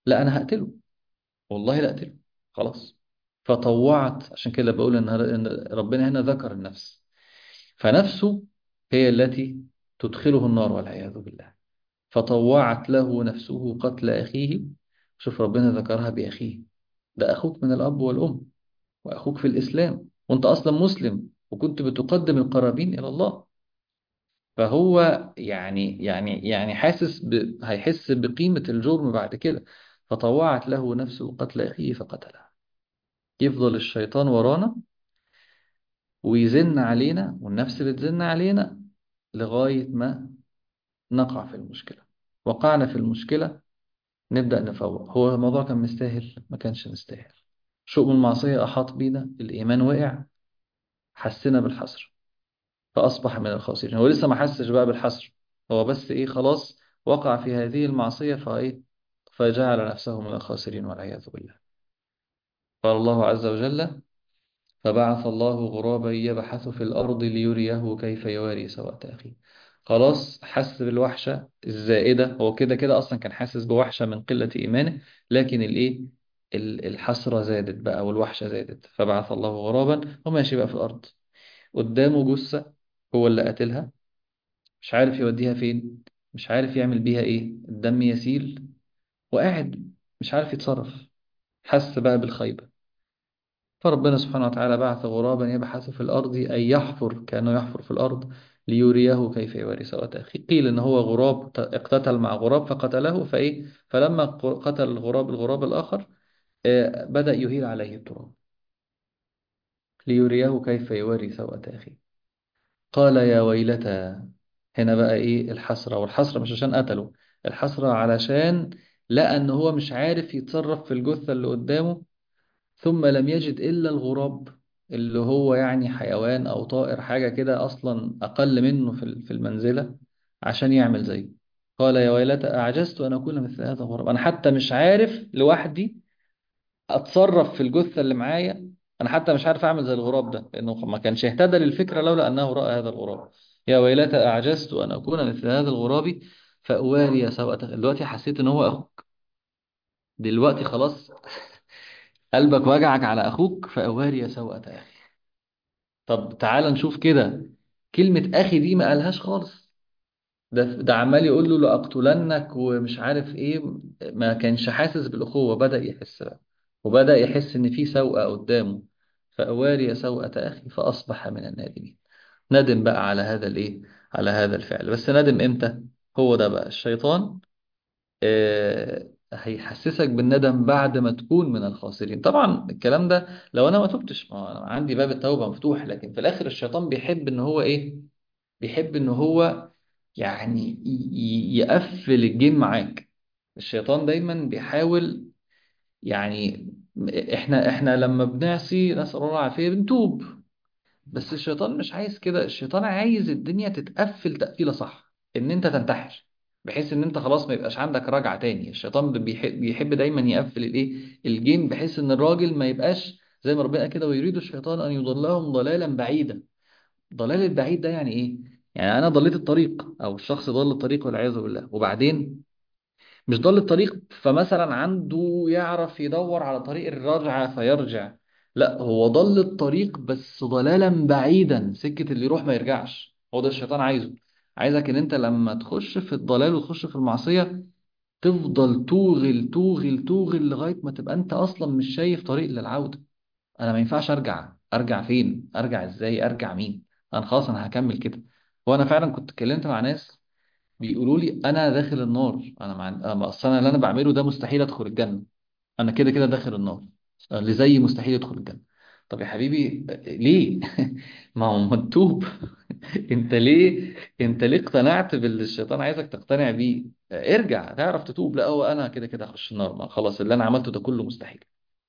لا أنا هقتله والله لا أقتله خلاص فطوعت عشان كده بقول إن إن ربنا هنا ذكر النفس فنفسه هي التي تدخله النار والعياذ بالله فطوعت له نفسه قتل أخيه شوف ربنا ذكرها بأخيه ده أخوك من الأب والأم وأخوك في الإسلام وأنت أصلا مسلم وكنت بتقدم القرابين إلى الله فهو يعني يعني يعني حاسس ب... هيحس بقيمة الجرم بعد كده فطوعت له نفسه قتل أخيه فقتله يفضل الشيطان ورانا ويزن علينا والنفس بتزن علينا لغاية ما نقع في المشكلة وقعنا في المشكلة نبدأ نفوق هو الموضوع كان مستاهل ما كانش مستاهل شؤم المعصية أحاط بينا الإيمان وقع حسنا بالحسرة فأصبح من الخاسرين هو لسه ما حسش بقى بالحسرة هو بس إيه خلاص وقع في هذه المعصية فإيه فجعل نفسه من الخاسرين والعياذ بالله قال الله عز وجل فبعث الله غرابا يبحث في الأرض ليريه كيف يواري سوءة أخيه خلاص حس بالوحشة الزائدة هو كده كده أصلا كان حاسس بوحشة من قلة إيمانه لكن الإيه ال- الحسرة زادت بقى والوحشة زادت فبعث الله غرابا وماشي بقى في الأرض قدامه جثة هو اللي قتلها مش عارف يوديها فين مش عارف يعمل بيها إيه الدم يسيل وقاعد مش عارف يتصرف حس بقى بالخيبة فربنا سبحانه وتعالى بعث غرابا يبحث في الأرض أي يحفر كأنه يحفر في الأرض ليريه كيف يواري سوءة أخيه قيل إن هو غراب اقتتل مع غراب فقتله فإيه فلما قتل الغراب الغراب الآخر آه، بدأ يهيل عليه التراب ليريه كيف يواري سوءة أخيه قال يا ويلتى هنا بقى إيه الحسرة والحسرة مش عشان قتله الحسرة علشان لقى إن هو مش عارف يتصرف في الجثة اللي قدامه ثم لم يجد إلا الغراب اللي هو يعني حيوان أو طائر حاجة كده أصلا أقل منه في في المنزلة عشان يعمل زيه قال يا ويلتى أعجزت أن أكون مثل هذا الغراب أنا حتى مش عارف لوحدي أتصرف في الجثة اللي معايا أنا حتى مش عارف أعمل زي الغراب ده لأنه ما كانش اهتدى للفكرة لولا أنه رأى هذا الغراب يا ويلتى أعجزت أن أكون مثل هذا الغراب فأواري سوءة دلوقتي حسيت إن هو أخوك دلوقتي خلاص قلبك وجعك على أخوك فأواري سوءة أخي طب تعال نشوف كده كلمة أخي دي ما قالهاش خالص ده ده عمال يقول له لأقتلنك ومش عارف إيه ما كانش حاسس بالأخوة بدأ يحس بقى وبدأ يحس إن في سوءة قدامه فأواري سوءة أخي فأصبح من النادمين ندم بقى على هذا الإيه على هذا الفعل بس ندم إمتى هو ده بقى الشيطان آه، هيحسسك بالندم بعد ما تكون من الخاسرين طبعا الكلام ده لو انا ما تبتش ما أنا عندي باب التوبة مفتوح لكن في الاخر الشيطان بيحب ان هو ايه بيحب ان هو يعني ي- ي- يقفل الجيم معاك الشيطان دايما بيحاول يعني احنا احنا لما بنعصي نسأل الله العافية بنتوب بس الشيطان مش عايز كده الشيطان عايز الدنيا تتقفل تقفيلة صح ان انت تنتحر بحيث ان انت خلاص ما يبقاش عندك رجعة تاني الشيطان بيحب, بيحب دايما يقفل الايه الجيم بحيث ان الراجل ما يبقاش زي ما ربنا كده ويريد الشيطان ان يضلهم ضلالا بعيدا ضلال البعيد ده يعني ايه يعني انا ضليت الطريق او الشخص ضل الطريق والعياذ بالله وبعدين مش ضل الطريق فمثلا عنده يعرف يدور على طريق الرجعة فيرجع لا هو ضل الطريق بس ضلالا بعيدا سكة اللي يروح ما يرجعش هو ده الشيطان عايزه عايزك ان انت لما تخش في الضلال وتخش في المعصية تفضل توغل توغل توغل لغاية ما تبقى انت اصلا مش شايف طريق للعودة انا ما ينفعش ارجع ارجع فين ارجع ازاي ارجع مين انا خلاص انا هكمل كده وانا فعلا كنت اتكلمت مع ناس بيقولوا لي انا داخل النار انا مع أنا اصل انا اللي انا بعمله ده مستحيل ادخل الجنه انا كده كده داخل النار اللي زيي مستحيل يدخل الجنه طب يا حبيبي ليه ما هو مكتوب انت ليه انت ليه اقتنعت باللي الشيطان عايزك تقتنع بيه ارجع تعرف تتوب لا هو انا كده كده هخش النار ما خلاص اللي انا عملته ده كله مستحيل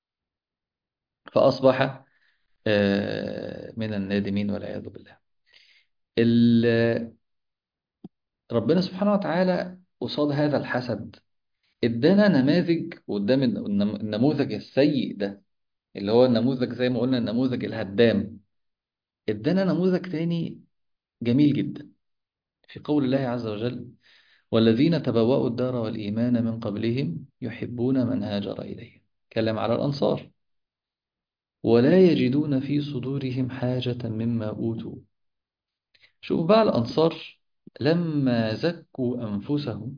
فاصبح آه، من النادمين والعياذ بالله ال- ربنا سبحانه وتعالى قصاد هذا الحسد ادانا نماذج قدام النم- النموذج السيء ده اللي هو النموذج زي ما قلنا النموذج الهدام ادانا نموذج تاني جميل جدا في قول الله عز وجل والذين تبوأوا الدار والإيمان من قبلهم يحبون من هاجر إليهم كلام على الأنصار ولا يجدون في صدورهم حاجة مما أوتوا شوف بقى الأنصار لما زكوا أنفسهم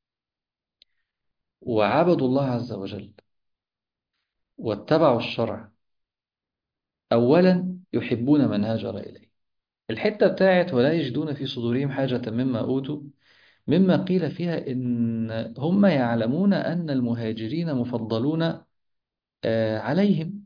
وعبدوا الله عز وجل واتبعوا الشرع أولا يحبون من هاجر إليه الحتة بتاعت ولا يجدون في صدورهم حاجة مما أوتوا مما قيل فيها إن هم يعلمون أن المهاجرين مفضلون آه، عليهم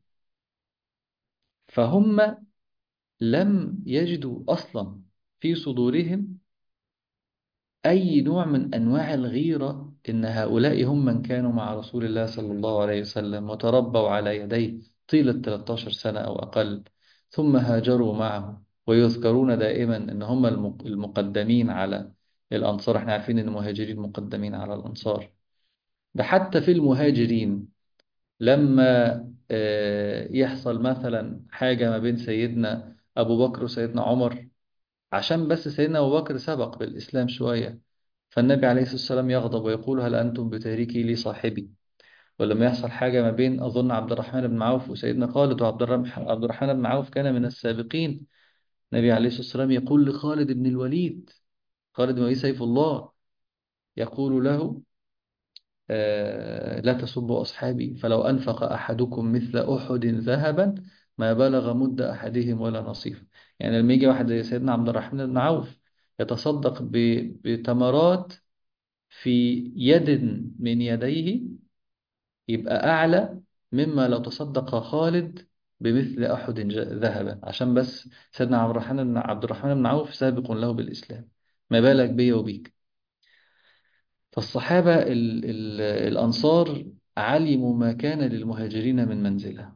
فهم لم يجدوا أصلا في صدورهم أي نوع من أنواع الغيرة إن هؤلاء هم من كانوا مع رسول الله صلى الله عليه وسلم وتربوا على يديه طيلة 13 سنة أو أقل ثم هاجروا معه ويذكرون دائما إن هم الم- المقدمين على الأنصار احنا عارفين إن المهاجرين مقدمين على الأنصار ده حتى في المهاجرين لما آه، يحصل مثلا حاجة ما بين سيدنا أبو بكر وسيدنا عمر عشان بس سيدنا أبو بكر سبق بالإسلام شوية فالنبي عليه الصلاة والسلام يغضب ويقول هل أنتم بتاركي لي صاحبي ولما يحصل حاجة ما بين أظن عبد الرحمن بن عوف وسيدنا خالد وعبد الرح- عبد الرحمن بن عوف كان من السابقين النبي عليه الصلاة والسلام يقول لخالد بن الوليد خالد بن الوليد سيف الله يقول له آه، لا تسبوا أصحابي فلو أنفق أحدكم مثل أحد ذهبا ما بلغ مد أحدهم ولا نصيف يعني لما يجي واحد زي سيدنا عبد الرحمن بن عوف يتصدق ب- بتمرات في يد من يديه يبقى أعلى مما لو تصدق خالد بمثل أحد ج- ذهبا عشان بس سيدنا عبد الرحمن بن عبد الرحمن بن عوف سابق له بالإسلام ما بالك بيا وبيك فالصحابة ال ال الأنصار علموا ما كان للمهاجرين من منزلة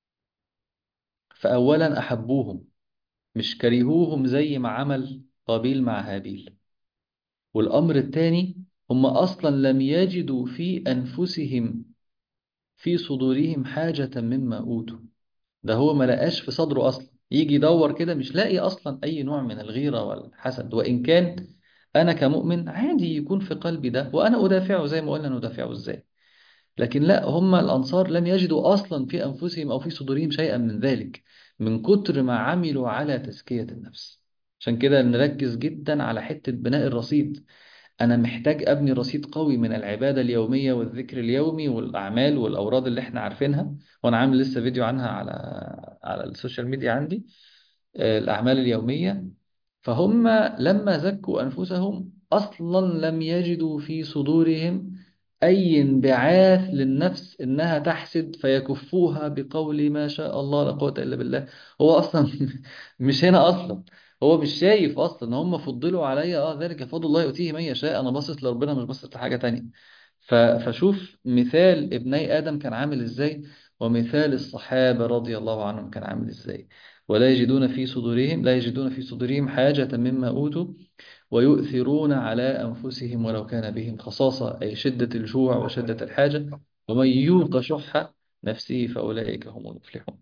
فأولا أحبوهم مش كرهوهم زي ما عمل قابيل مع هابيل والأمر الثاني هم أصلا لم يجدوا في أنفسهم في صدورهم حاجة مما أوتوا ده هو ما لقاش في صدره أصلا يجي يدور كده مش لاقي أصلا أي نوع من الغيرة والحسد وإن كان أنا كمؤمن عادي يكون في قلبي ده وأنا أدافعه زي ما قلنا ندافعه إزاي لكن لا هم الأنصار لم يجدوا أصلا في أنفسهم أو في صدورهم شيئا من ذلك من كتر ما عملوا على تزكية النفس عشان كده نركز جدا على حتة بناء الرصيد أنا محتاج أبني رصيد قوي من العبادة اليومية والذكر اليومي والأعمال والأوراد اللي إحنا عارفينها وأنا عامل لسه فيديو عنها على على السوشيال ميديا عندي آه، الأعمال اليومية فهم لما زكوا أنفسهم أصلا لم يجدوا في صدورهم أي انبعاث للنفس إنها تحسد فيكفوها بقول ما شاء الله لا قوة إلا بالله هو أصلا مش هنا أصلا هو مش شايف أصلا إن هم فضلوا عليا أه ذلك فضل الله يؤتيه من يشاء أنا باصص لربنا مش باصص لحاجة تانية ف- فشوف مثال ابني آدم كان عامل إزاي ومثال الصحابة رضي الله عنهم كان عامل إزاي ولا يجدون في صدورهم لا يجدون في صدورهم حاجة مما أوتوا ويؤثرون على أنفسهم ولو كان بهم خصاصة أي شدة الجوع وشدة الحاجة ومن يوق شح نفسه فأولئك هم المفلحون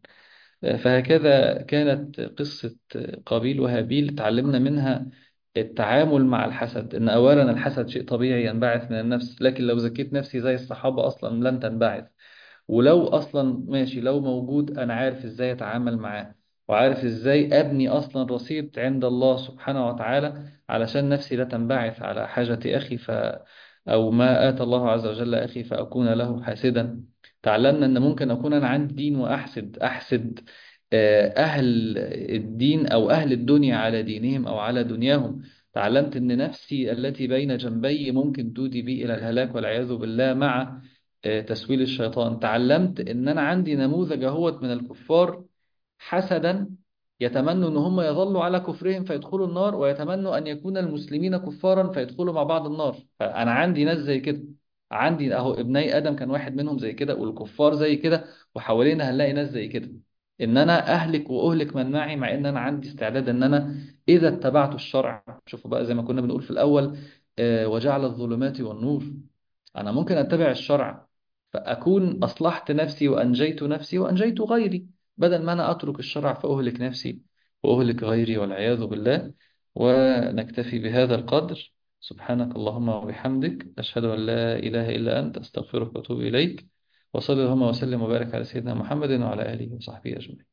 فهكذا كانت قصة قابيل وهابيل تعلمنا منها التعامل مع الحسد إن أولا الحسد شيء طبيعي ينبعث من النفس لكن لو زكيت نفسي زي الصحابة أصلا لن تنبعث ولو اصلا ماشي لو موجود انا عارف ازاي اتعامل معاه وعارف ازاي ابني اصلا رصيد عند الله سبحانه وتعالى علشان نفسي لا تنبعث على حاجة اخي ف او ما اتى الله عز وجل اخي فاكون له حاسدا تعلمنا ان ممكن اكون انا عندي دين واحسد احسد آه، اهل الدين او اهل الدنيا على دينهم او على دنياهم تعلمت ان نفسي التي بين جنبي ممكن تودي بي الى الهلاك والعياذ بالله مع آه، تسويل الشيطان تعلمت ان انا عندي نموذج اهوت من الكفار حسدا يتمنوا ان هم يظلوا على كفرهم فيدخلوا النار ويتمنوا ان يكون المسلمين كفارا فيدخلوا مع بعض النار فانا عندي ناس زي كده عندي اهو ابني ادم كان واحد منهم زي كده والكفار زي كده وحوالينا هنلاقي ناس زي كده ان انا اهلك واهلك من معي مع ان انا عندي استعداد ان انا اذا اتبعت الشرع شوفوا بقى زي ما كنا بنقول في الاول آه، وجعل الظلمات والنور أنا ممكن أتبع الشرع فأكون أصلحت نفسي وأنجيت نفسي وأنجيت غيري بدل ما أنا أترك الشرع فأهلك نفسي وأهلك غيري والعياذ بالله ونكتفي بهذا القدر سبحانك اللهم وبحمدك أشهد أن لا إله إلا أنت أستغفرك وأتوب إليك وصلى اللهم وسلم وبارك على سيدنا محمد وعلى آله وصحبه أجمعين